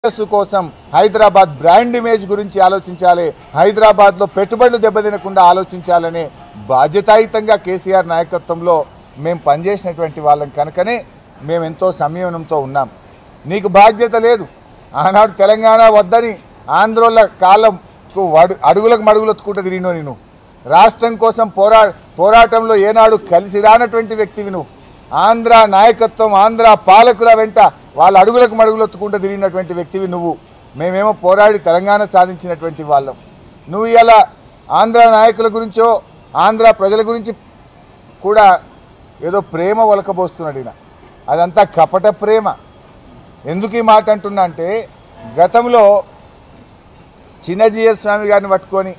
శ్రేయస్సు కోసం Hyderabad brand image గురించి ఆలోచించాలి హైదరాబాద్లో పెట్టుబడులు దెబ్బతినకుండా ఆలోచించాలనే బాధ్యతాయుతంగా కేసీఆర్ నాయకత్వంలో మేము పనిచేసినటువంటి వాళ్ళం కనుకనే మేము ఎంతో సంయమనంతో ఉన్నాం నీకు బాధ్యత లేదు ఆనాడు తెలంగాణ వద్దని ఆంధ్రోళ్ళ కాళ్ళకు వడు అడుగులకు మడుగులొత్తుకుంటూ తిరిగినో నేను రాష్ట్రం కోసం పోరా పోరాటంలో ఏనాడు కలిసి రానటువంటి వ్యక్తివి నువ్వు ఆంధ్ర నాయకత్వం ఆంధ్ర పాలకుల వెంట వాళ్ళ అడుగులకు మడుగులొత్తుకుంటూ తిరిగినటువంటి వ్యక్తివి నువ్వు మేమేమో పోరాడి తెలంగాణ సాధించినటువంటి వాళ్ళం నువ్వు ఇలా ఆంధ్ర నాయకుల గురించో ఆంధ్ర ప్రజల గురించి కూడా ఏదో ప్రేమ ఒలకబోస్తున్నాడు ఈయన అదంతా కపట ప్రేమ ఎందుకు ఈ మాట అంటున్నా అంటే గతంలో చిన్నజీఎస్ స్వామి గారిని పట్టుకొని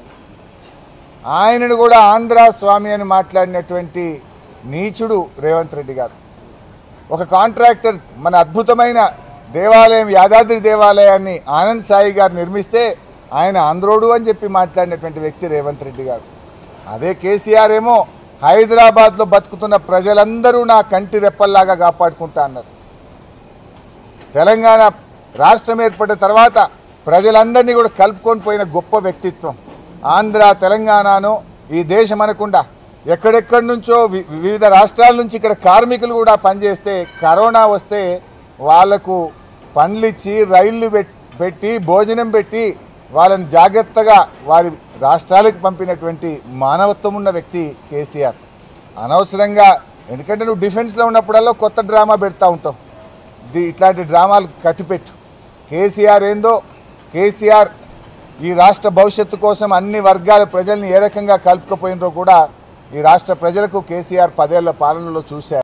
ఆయనను కూడా ఆంధ్ర స్వామి అని మాట్లాడినటువంటి నీచుడు రేవంత్ రెడ్డి గారు ఒక కాంట్రాక్టర్ మన అద్భుతమైన దేవాలయం యాదాద్రి దేవాలయాన్ని ఆనంద్ సాయి గారు నిర్మిస్తే ఆయన ఆంధ్రోడు అని చెప్పి మాట్లాడినటువంటి వ్యక్తి రేవంత్ రెడ్డి గారు అదే కేసీఆర్ ఏమో హైదరాబాద్లో బతుకుతున్న ప్రజలందరూ నా కంటి రెప్పల్లాగా కాపాడుకుంటా అన్నారు తెలంగాణ రాష్ట్రం ఏర్పడిన తర్వాత ప్రజలందరినీ కూడా కలుపుకొని పోయిన గొప్ప వ్యక్తిత్వం ఆంధ్ర తెలంగాణను ఈ దేశం అనకుండా ఎక్కడెక్కడి నుంచో వి- వివిధ రాష్ట్రాల నుంచి ఇక్కడ కార్మికులు కూడా పనిచేస్తే కరోనా వస్తే వాళ్లకు పండ్లిచ్చి రైళ్లు పెట్- పెట్టి భోజనం పెట్టి వాళ్ళని జాగ్రత్తగా వారి రాష్ట్రాలకు పంపినటువంటి మానవత్వం ఉన్న వ్యక్తి కేసీఆర్ అనవసరంగా ఎందుకంటే నువ్వు డిఫెన్స్లో ఉన్నప్పుడల్లా కొత్త డ్రామా పెడతా ఉంటావు ది- ఇట్లాంటి డ్రామాలు కట్టిపెట్టు కేసీఆర్ ఏందో కేసీఆర్ ఈ రాష్ట్ర భవిష్యత్తు కోసం అన్ని వర్గాల ప్రజల్ని ఏ రకంగా కలుపుకపోయినరో కూడా ఈ రాష్ట్ర ప్రజలకు కేసీఆర్ పదేళ్ల పాలనలో చూశారు